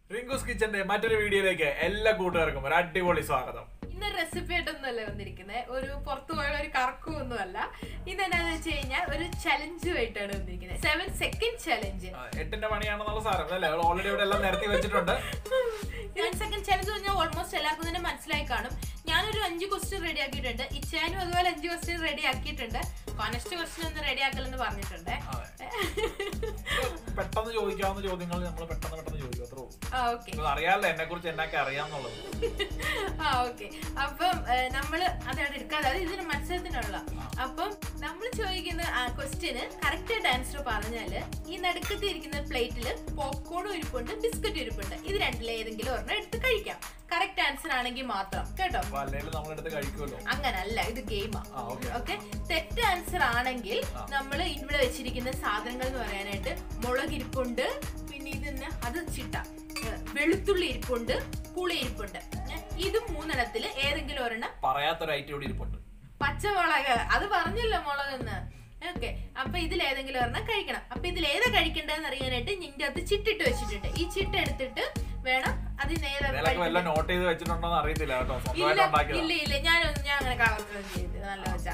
റിങ്കുസ് കിച്ചന്റെ മറ്റൊരു വീഡിയോയിലേക്ക് എല്ലാ കൂട്ടുകാർക്കും ഒരു അടിപൊളി സ്വാഗതം ഇന്ന് റെസിപ്പി ആയിട്ടൊന്നുമല്ല വന്നിരിക്കുന്നത് ഒരു പുറത്തു പോയുള്ള ഒരു കറക്കമൊന്നുമല്ല ഇന്ന് എന്നാന്ന് വെച്ച് കഴിഞ്ഞാൽ ഒരു ചലഞ്ചുമായിട്ടാണ് വന്നിരിക്കുന്നത് സെവൻ സെക്കൻഡ് ചലഞ്ച് ആ, എട്ടിന്റെ പണിയാണെന്നുള്ള സാരം അല്ലേ ഓൾറെഡി ഇവിടെ എല്ലാം നിരത്തി വെച്ചിട്ടുണ്ട് സെവൻ സെക്കൻഡ് ചലഞ്ച് പറഞ്ഞാൽ ഓൾമോസ്റ്റ് എല്ലാവർക്കും തന്നെ മനസ്സിലായി കാണും ഞാനൊരു അഞ്ച് ക്വസ്റ്റ്യൻ റെഡി ആക്കിയിട്ടുണ്ട് ഇച്ചാനും അതുപോലെ അഞ്ച് ക്വസ്റ്റ്യൻ റെഡി ആക്കിയിട്ടുണ്ട് കോണസ്റ്റ് ക്വസ്റ്റ്യൻ ഒന്ന് റെഡി ആക്കലെന്ന് പറഞ്ഞിട്ടുണ്ട് അതെ. പെട്ടെന്ന് ചോദിക്കാവുന്ന ചോദ്യങ്ങൾ നമ്മൾ പെട്ടെന്ന് പെട്ടെന്ന് ചോദിക്കും അത്രേ ഉള്ളൂ ആ ഓക്കെ ഇത് അറിയാമല്ലോ എന്നെ കുറിച്ച് എന്നൊക്കെ അറിയാന്നുള്ളത് ആ ഓക്കെ അപ്പം ഏഹ്, നമ്മള് അതവിടെ എടുക്കാതെ അത് ഇതിന് മത്സരത്തിനുള്ള അപ്പം നമ്മൾ ചോദിക്കുന്ന ആ ക്വസ്റ്റ്യന് കറക്റ്റ് ആയിട്ട് ആൻസർ പറഞ്ഞാല് ഈ നടുക്കത്ത് ഇരിക്കുന്ന പ്ലേറ്റില് പോപ്കോണും ഇരിപ്പുണ്ട് ബിസ്ക്കറ്റ് ഇരിപ്പുണ്ട് ഇത് രണ്ടിൽ ഏതെങ്കിലും ഒരെണ്ണം എടുത്ത് കഴിക്കാം കറക്റ്റ് ആൻസർ ആണെങ്കിൽ മാത്രം കേട്ടോ അപ്പൊ അല്ലെങ്കിൽ നമ്മളെടുത്ത് കഴിക്കുമല്ലോ അങ്ങനല്ല ഇത് ഗെയിമാ ആ ഓക്കെ ഓക്കെ തെറ്റ് ആൻസർ ആണെങ്കിൽ ആ. നമ്മൾ ഇവിടെ വെച്ചിരിക്കുന്ന സാധനങ്ങൾ എന്ന് പറയാനായിട്ട് മുളക് ഇരിപ്പുണ്ട് പിന്നെ ഇതിന് അത് ചിട്ട ഏ, വെളുത്തുള്ളി ഇരിപ്പുണ്ട് പുളി ഇരിപ്പുണ്ട് ഏ, ഇത് മൂന്നെണ്ണത്തിൽ ഏതെങ്കിലും ഒരെണ്ണം പറയാത്തൊരു ഐറ്റം ഇവിടെ ഇരിപ്പുണ്ട് പച്ചമുളക് അത് പറഞ്ഞല്ലോ മുളകെന്ന് ഓക്കെ അപ്പൊ ഇതിൽ ഏതെങ്കിലും ഒരെണ്ണം കഴിക്കണം അപ്പൊ ഇതിൽ ഏതാ കഴിക്കേണ്ടതെന്ന് അറിയാനായിട്ട് നിന്റെ അത് ചിട്ടിട്ട് വെച്ചിട്ടുണ്ട് ഈ ചിട്ട എടുത്തിട്ട് വേണം അതിന് ഏതാ ഇതിലൊക്കെ കഴിക്കേണ്ടത്. വല്ല നോട്ട് ചെയ്ത് വെച്ചിട്ടുണ്ടോന്ന് അറിയത്തില്ല കേട്ടോ ഇല്ല സ്വന്തമായിട്ട് ഉണ്ടാക്കിയതാ ഇല്ല ഇല്ല ഞാൻ ഞാൻ അങ്ങനെ കളക്ടർ ചെയ്ത് നല്ല വെച്ചാ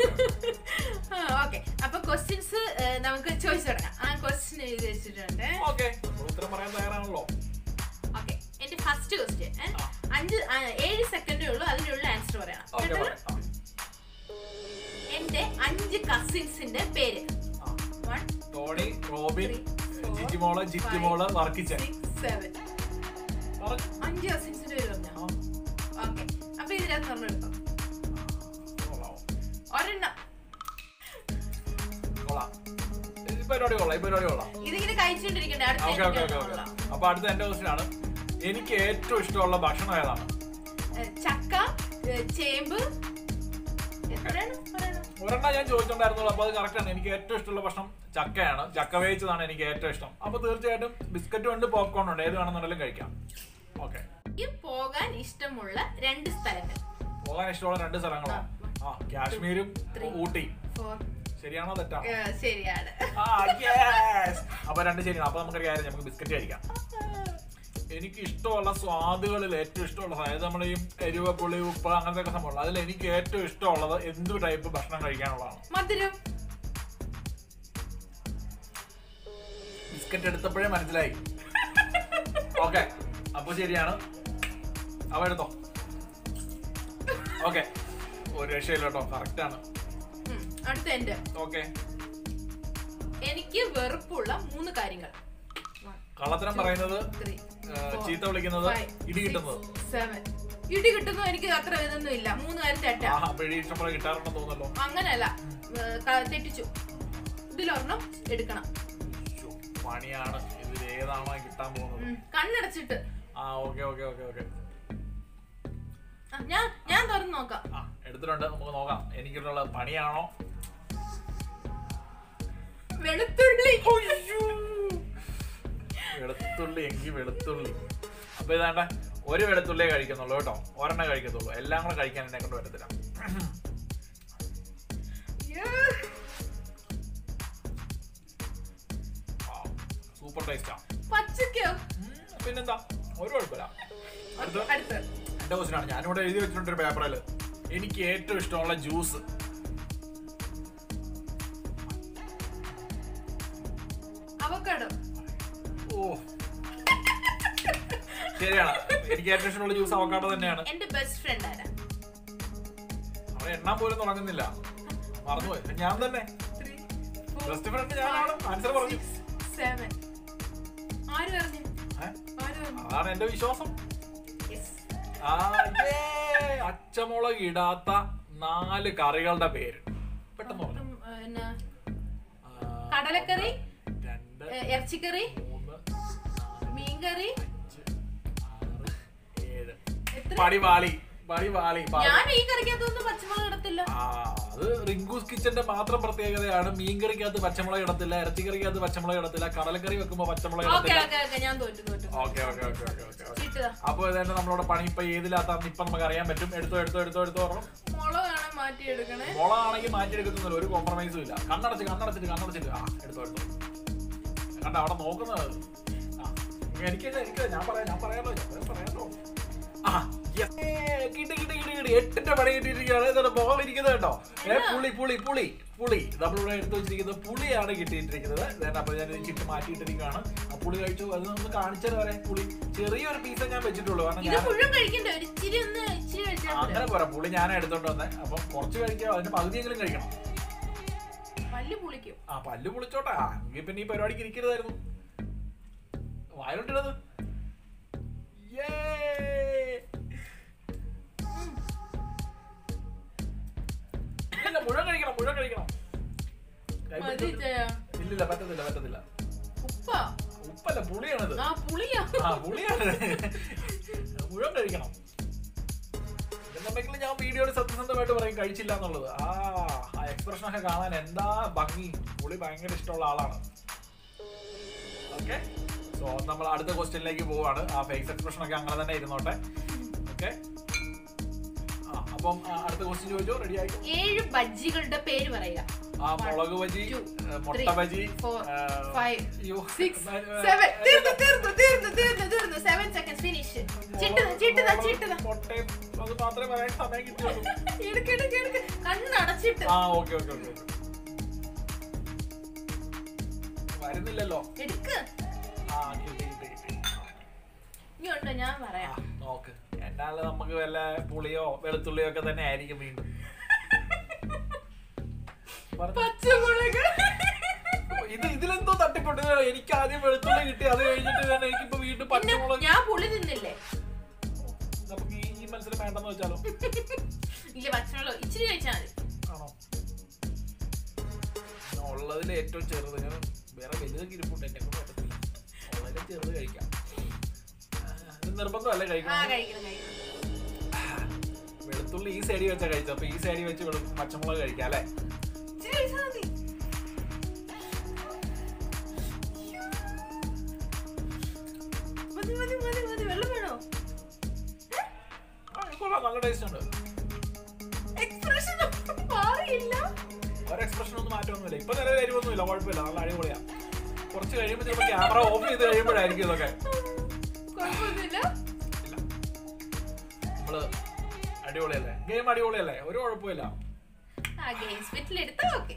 ഓക്കെ അപ്പൊ ക്വസ്റ്റ്യൻസ് നമുക്ക് ചോദിച്ചു തുടങ്ങാം ആ ക്വസ്റ്റ്യൻ എഴുതി വെച്ചിട്ടുണ്ട് ഓക്കെ ഉത്തരം പറയാൻ തയ്യാറാണല്ലോ ഓക്കെ എന്റെ ഫസ്റ്റ് ക്വസ്റ്റ്യൻ ആ. അഞ്ച് ആ, ഏഴ് സെക്കൻഡേ ഉള്ളൂ അതിനുള്ള ആൻസർ പറയണം ഓക്കെ കേട്ടോ? പറയാം എന്റെ അഞ്ച് കസിൻസിന്റെ പേര് ആ. ആ. One Tony Robin Three, four, Jijimol Jitimol Varkichan six seven പറഞ്ഞു. അഞ്ച് കസിൻസിന്റെ പേര് പറഞ്ഞോ ആ. ഓക്കെ അപ്പൊ ഇതിനകത്ത് നമ്മൾ എടുത്തോ കൊള്ളാം. ഒരെണ്ണം കൊള്ളാം. ഈ പരിപാടി കൊള്ളാം ഈ പരിപാടി കൊള്ളാം ഇതിങ്ങനെ കഴിച്ചുകൊണ്ടിരിക്കണ്ടേ അടുത്ത ഓക്കെ ഓക്കെ ഓക്കെ എനിക്കുള്ള. ഓക്കെ അപ്പൊ അടുത്ത എന്റെ ക്വസ്റ്റ്യൻ ആണ് എനിക്ക് ഏറ്റവും ഇഷ്ടമുള്ള ഭക്ഷണം ഏതാണ് ഏ, ചക്ക ഏ, ചേമ്പ് എത്രയാണ് പറയണം ഒരെണ്ണം ഞാൻ ചോദിച്ചിട്ടുണ്ടായിരുന്നുള്ളൂ അപ്പൊ അത് കറക്റ്റ് ആണ് എനിക്ക് ഏറ്റവും ഇഷ്ടമുള്ള ഭക്ഷണം ചക്കയാണ് ചക്ക വേവിച്ചതാണ് എനിക്ക് ഏറ്റവും ഇഷ്ടം അപ്പൊ തീർച്ചയായിട്ടും ബിസ്ക്കറ്റും ഉണ്ട് പോപ്കോൺ ഉണ്ട് ഏത് വേണമെന്നുണ്ടെങ്കിലും കഴിക്കാം ഓക്കെ ഈ പോകാൻ ഇഷ്ടമുള്ള രണ്ട് സ്ഥലങ്ങൾ പോകാൻ ഇഷ്ടമുള്ള രണ്ട് സ്ഥലങ്ങളാണ് ആ കാശ്മീരും Three. ഊട്ടി ഫോർ ശരിയാണോ തെറ്റാണോ ശരിയാണ് ആ, yes. അപ്പൊ രണ്ട് ശരിയാണ് അപ്പൊ നമുക്കൊരു കാര്യം നമുക്ക് ബിസ്ക്കറ്റ് കഴിക്കാം എനിക്ക് ഇഷ്ടമുള്ള സ്വാദുകളിൽ ഏറ്റവും ഇഷ്ടമുള്ള അതായത് നമ്മൾ ഈ എരിവ് പുളി ഉപ്പ് അങ്ങനത്തെ ഒക്കെ സംഭവങ്ങൾ അതിൽ എനിക്ക് ഏറ്റവും ഇഷ്ടമുള്ളത് എന്ത് ടൈപ്പ് ഭക്ഷണം കഴിക്കാനുള്ളതാണ് മധുരം ബിസ്ക്കറ്റ് എടുത്തപ്പോഴേ മനസ്സിലായി ഓക്കെ അപ്പൊ ശരിയാണ് അവ എടുത്തോ ഓക്കെ ഒരു രക്ഷയില്ല കേട്ടോ കറക്റ്റ് ആണ് ഉം, അടുത്ത എന്റെ ഓക്കെ എനിക്ക് വെറുപ്പുള്ള മൂന്ന് കാര്യങ്ങൾ കള്ളത്തരം പറയുന്നത് ത്രീ ആ, ചീത്ത വിളിക്കുന്നത് ഇടി കിട്ടുന്നത് സെവൻ ഇടി കിട്ടുന്നു എനിക്ക് അത്ര ഇതൊന്നും ഇല്ല മൂന്ന് കാര്യം തെറ്റാ ആഹാ പിഴി ഇഷ്ടംപോലെ കിട്ടാറുണ്ടെന്ന് തോന്നല്ലോ അങ്ങനല്ല ഏ, ക- തെറ്റിച്ചു ഇതിലൊരെണ്ണം എടുക്കണം ശ്ശോ, പണിയാണ് ഇതിൽ ഏതാണോ കിട്ടാൻ പോകുന്നത് ഉം, കണ്ണടച്ചിട്ട് ആ ഓക്കെ ഓക്കെ ഓക്കെ ഓക്കെ ആ, ഞാൻ ഞാൻ തുറന്ന് നോക്കാം ആ എടുത്തിട്ടുണ്ട് നമുക്ക് നോക്കാം എനിക്കുള്ള പണിയാണോ വെളുത്തുള്ളി വെളുത്തുള്ളി എങ്കിൽ വെളുത്തുള്ളി അപ്പൊ ഇതാണ്ട ഒരു വെളുത്തുള്ളിയെ കഴിക്കുന്നുള്ളൂ കേട്ടോ ഒരെണ്ണം കഴിക്കത്തുള്ളൂ എല്ലാം കൂടെ കഴിക്കാൻ എന്നെ കൊണ്ട് വരത്തില്ല സൂപ്പർ ടേസ്റ്റാ പച്ചക്കോ പിന്നെന്താ ഒരു കുഴപ്പമില്ല അടുത്ത അടുത്ത് എന്റെ ക്വസ്റ്റിനാണ് ഞാനിവിടെ എഴുതി വെച്ചിട്ടുണ്ട് ഒരു പേപ്പറിൽ എനിക്ക് ഏറ്റവും ഇഷ്ടമുള്ള ജ്യൂസ് അവക്കാടോ ഓ ശരിയാണ് എനിക്ക് ഏറ്റവും ഇഷ്ടമുള്ള ജ്യൂസ് അവക്കാടോ തന്നെയാണ് എന്റെ ബെസ്റ്റ് ഫ്രണ്ട് ആരാ അവിടെ എണ്ണാൻ പോലും തുടങ്ങുന്നില്ല മറന്നുപോയി ഞാൻ തന്നെ ബെസ്റ്റ് ഫ്രണ്ട് ഞാനാണ് ആൻസർ പറഞ്ഞു സെവൻ ആര് പറഞ്ഞു ഏ? ആര് പറഞ്ഞു അതാണ് എന്റെ വിശ്വാസം Yes. ആ, yay! അച്ചമുളക് ഇടാത്ത നാല് കറികളുടെ പേര് പെട്ടെന്ന് പറഞ്ഞു ഉം, ഏ, എന്നാ, ആ, കടലക്കറി രണ്ട് ഏ, ഇറച്ചിക്കറി മൂന്ന് നാല് മീൻകറി അഞ്ച് ആറ് ഏഴ് എത്ര പടിവാളി പടിവാളി പ- ഞാൻ ഈ കറിക്കകത്തൊന്നും പച്ചമുളക് ഇടത്തില്ല ആ അത് റിങ്കൂസ് കിച്ചന്റെ മാത്രം പ്രത്യേകതയാണ് മീൻകറിക്കകത്ത് പച്ചമുളക് ഇടത്തില്ല ഇറച്ചിക്കറിക്കകത്ത് പച്ചമുളക് ഇടത്തില്ല കടലക്കറി വെക്കുമ്പോ പച്ചമുളക് ഓക്കെ ഇടത്തില്ല ഓക്കെ ഓക്കെ ഞാൻ തോറ്റു തോറ്റു okay okay okay okay okay okay ചീട്ടുതാ അപ്പൊ ഇതന്നെ നമ്മളോട് പണി ഇപ്പൊ ഏതിലാത്താന്ന് ഇപ്പൊ നമുക്ക് അറിയാൻ പറ്റും എടുത്തോ എടുത്തോ എടുത്തോ എടുത്തോ പറഞ്ഞു മുളകാണ് മാറ്റി എടുക്കണേ മുളകാണെങ്കിൽ മാറ്റിയെടുക്കുന്നില്ല ഒരു കോംപ്രമൈസും ഇല്ല കണ്ണടച്ച് കണ്ണടച്ചിട്ട് കണ്ണടച്ചിട്ട് ആ എടുത്തോ എടുത്തോ കണ്ട അവിടെ നോക്കുന്നത് ആ എനിക്ക് എനിക്ക് ഞാൻ പറയാം ഞാൻ പറയാലോ ഞാൻ പറയാലോ ആ yes. ഏ, കിട്ടി കിട്ടി കിട്ടി കിട്ടി എട്ടിന്റെ പണി കിട്ടിയിരിക്കുകയാണ് ഇതാണ് ബോൾ ഇരിക്കുന്നത് കേട്ടോ ഏ പുളി പുളി പുളി പുളി നമ്മളിവിടെ എടുത്തു വെച്ചിരിക്കുന്നത് പുളിയാണ് കിട്ടിയിട്ടിരിക്കുന്നത് then അപ്പൊ ഞാൻ ഇത് ചിട്ട് മാറ്റിയിട്ടിരിക്കുകയാണ് ആ പുളി കഴിച്ചു അത് നമുക്ക് കാണിച്ചാൽ പറയാം പുളി ചെറിയൊരു പീസേ ഞാൻ വെച്ചിട്ടുള്ളൂ കാരണം ഇത് ഞാൻ മുഴുവൻ കഴിക്കണ്ട ഒരു ഇച്ചിരി ഒന്ന് ഇച്ചിരി കഴിച്ചാൽ മതി അങ്ങനെ പോരാ പുളി ഞാൻ എടുത്തോണ്ട് വന്നേ അപ്പം കുറച്ച് കഴിക്കാം അതിന്റെ പകുതിയെങ്കിലും കഴിക്കണം പല്ല് പുളിക്കും ആ പല്ല് പൊളിച്ചോട്ടെ ആ എങ്കിൽ പിന്നെ ഈ പരിപാടിക്ക് ഇരിക്കരുതായിരുന്നു വായോട്ടിടത് ഇല്ല മുഴുവൻ കഴിക്കണം മുഴുവൻ കഴിക്കണം കൈ മതി പിടിച്ചോ. ജയ. ഇല്ലില്ല പറ്റത്തില്ല പറ്റത്തില്ല ഉപ്പാ ഉപ്പല്ല പുളിയാണത് ആ പുളിയാ ആ പുളിയാണ് മുഴുവൻ കഴിക്കണം എന്നുണ്ടെങ്കിൽ ഞാൻ വീഡിയോയിൽ സത്യസന്ധമായിട്ട് പറയും കഴിച്ചില്ല എന്നുള്ളത് ആ ആ എക്സ്പ്രഷൻ ഒക്കെ കാണാൻ എന്താ ഭംഗി പുളി ഭയങ്കര ഇഷ്ടമുള്ള ആളാണ് ഓക്കെ സോ നമ്മൾ അടുത്ത ക്വസ്റ്റ്യനിലേക്ക് പോവാണ് ആ ഫേസ് എക്സ്പ്രഷൻ ഒക്കെ അങ്ങനെ തന്നെ ഇരുന്നോട്ടെ ഓക്കെ ആ അപ്പം ആ, അടുത്ത ക്വസ്റ്റ്യൻ ചോദിച്ചോ റെഡി ആയി ഏഴ് ബജ്ജികളുടെ പേര് പറയുക ആ മുളക് ബജി two, ഏ, മുട്ട three, ബജി four, ഏ, five, അയ്യോ, six, ഏ, ഏ, seven. ഏ, തീർന്നു തീർന്നു തീർന്നു തീർന്നു തീർന്നു സെവൻ സെക്കൻഡ്സ് ഫിനിഷ് ചിട്ടുക ചിട്ടുക ചിട്ടുക മുട്ടയും അത് മാത്രമേ പറയാൻ സമയം കിട്ടിയുള്ളൂ എടുക്ക് എടുക്ക് എടുക്ക് കണ്ണടച്ചിട്ട് ആ ഓക്കെ ഓക്കെ ഓക്കെ വരുന്നില്ലല്ലോ എടുക്ക് ആ കിട്ടി കിട്ടി കിട്ടി ഇനി ഉണ്ടോ ഞാൻ ആ, പറയാം നോക്ക് എന്നാല് നമുക്ക് വല്ല പുളിയോ വെളുത്തുള്ളിയോ ഒക്കെ തന്നെ ആയിരിക്കും വീണ്ടും പറഞ്ഞോ. പച്ചമുളക് ഇത് ഇതിലെന്തോ തട്ടിപ്പൊട്ട് എനിക്ക് ആദ്യം വെളുത്തുള്ളി കിട്ടി അത് കഴിഞ്ഞിട്ട് തന്നെ എനിക്കിപ്പോ വീണ്ടും പിന്നെ പച്ചമുളക് ഞാൻ പുളി തിന്നില്ലേ നമുക്ക് ഈ ഈ മനസ്സിൽ വേണ്ടെന്ന് വെച്ചാലോ ഇല്ല പച്ചമുളക് ഇച്ചിരി കഴിച്ചാൽ മതി ആണോ പിന്നെ ഉള്ളതിൽ ഏറ്റവും ചെറുത് ഞാൻ വേറെ വലുതൊക്കെ ഇരിപ്പുണ്ട് എന്നെ കൊണ്ട് പറ്റത്തില്ല ഉള്ളതിൽ ചെറുത് കഴിക്കാം ആ, ഇത് നിർബന്ധമല്ലേ ആ കഴിക്കണം കഴിക്കണം കഴിക്കണം വെളുത്തുള്ളി ഈ സൈഡിൽ വെച്ചാ കഴിച്ചു അപ്പൊ ഈ സൈഡിൽ വെച്ച് വെളു പച്ചമുളക് കഴിക്കാം അല്ലേ ഇച്ചിരി കഴിച്ചാൽ മതി മതി മതി മതി മതി വെള്ളം വേണോ ആ, ഇത് കൊള്ളാം നല്ല ടേസ്റ്റ് ഉണ്ട് എക്സ്പ്രഷൻ മാറിയില്ല ഒരു എക്സ്പ്രഷൻ ഒന്നും മാറ്റമൊന്നുമില്ല ഇപ്പൊ നിലവിൽ എരിവൊന്നുമില്ല കുഴപ്പമില്ല നല്ല അടിപൊളിയാ കുറച്ച് കഴിയുമ്പോൾ ചിലപ്പോൾ ക്യാമറ ഓഫ് ചെയ്ത് കഴിയുമ്പോഴായിരിക്കും ഇതൊക്കെ കുഴപ്പമൊന്നുമില്ല ഇല്ല നമ്മള് അടിപൊളിയല്ലേ ഗെയിം അടിപൊളിയല്ലേ ഒരു കുഴപ്പമില്ല ആ ഗെയിം സ്പിറ്റിൽ എടുത്താ ഓക്കെ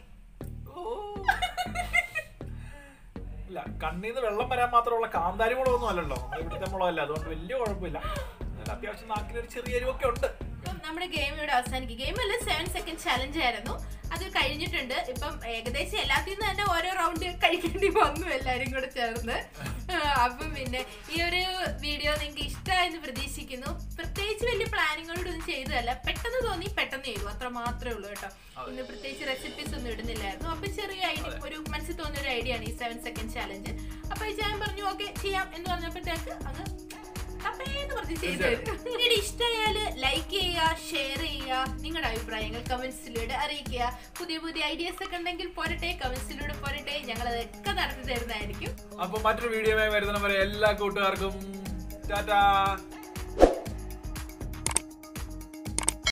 ഇല്ല കണ്ണീന്ന് വെള്ളം വരാൻ മാത്രമുള്ള കാന്താരി മുളകൊന്നും അല്ലല്ലോ നമ്മുടെ ഇവിടുത്തെ മുളകല്ല അതുകൊണ്ട് വലിയ കുഴപ്പമില്ല എന്നാലും അത്യാവശ്യം നാക്കിന് ഒരു ചെറിയ എരിവൊക്കെ ഉണ്ട് ഇപ്പം നമ്മുടെ ഗെയിം ഇവിടെ അവസാനിക്കും ഗെയിം അല്ല സെവൻ സെക്കൻഡ് ചലഞ്ച് ആയിരുന്നു അത് കഴിഞ്ഞിട്ടുണ്ട് ഇപ്പം ഏകദേശം എല്ലാത്തിൽ നിന്ന് തന്നെ ഓരോ റൗണ്ട് കഴിക്കേണ്ടി വന്നു എല്ലാരും കൂടെ ചേർന്ന് ആ, അപ്പം പിന്നെ ഈ ഒരു വീഡിയോ നിങ്ങൾക്ക് ഇഷ്ടമായെന്ന് പ്രതീക്ഷിക്കുന്നു പ്രത്യേകിച്ച് വലിയ പ്ലാനിങ്ങോടൊന്നും ചെയ്തതല്ല പെട്ടെന്ന് തോന്നി പെട്ടെന്ന് ചെയ്തു അത്ര മാത്രമേ ഉള്ളൂ കേട്ടോ ഇന്ന് പ്രത്യേകിച്ച് റെസിപ്പീസ് ഒന്നും ഇടുന്നില്ലായിരുന്നു അപ്പൊ ചെറിയ ഐഡിയ ഒരു മനസ്സിൽ തോന്നിയ ഒരു ഐഡിയ ആണ് ഈ സെവൻ സെക്കൻഡ് ചാലഞ്ച് അപ്പൊ ഈ ഞാൻ പറഞ്ഞു ഓക്കെ ചെയ്യാം എന്ന് പറഞ്ഞപ്പോഴത്തേക്ക് അങ്ങ് ടപ്പേന്ന് പറഞ്ഞ് ചെയ്തു പിന്നീട് ഇഷ്ടമായാല് ലൈക്ക് ചെയ്യുക ഷെയർ ചെയ്യുക നിങ്ങളുടെ അഭിപ്രായങ്ങൾ കമന്റ്സിലൂടെ അറിയിക്കുക പുതിയ പുതിയ ഐഡിയാസ് ഒക്കെ ഉണ്ടെങ്കിൽ പോരട്ടെ കമന്റ്സിലൂടെ പോരട്ടെ ഞങ്ങൾ അതൊക്കെ നടത്തി തരുന്നതായിരിക്കും അപ്പൊ മറ്റൊരു വീഡിയോ വരുന്നവരെ എല്ലാ കൂട്ടുകാർക്കും ടാറ്റാ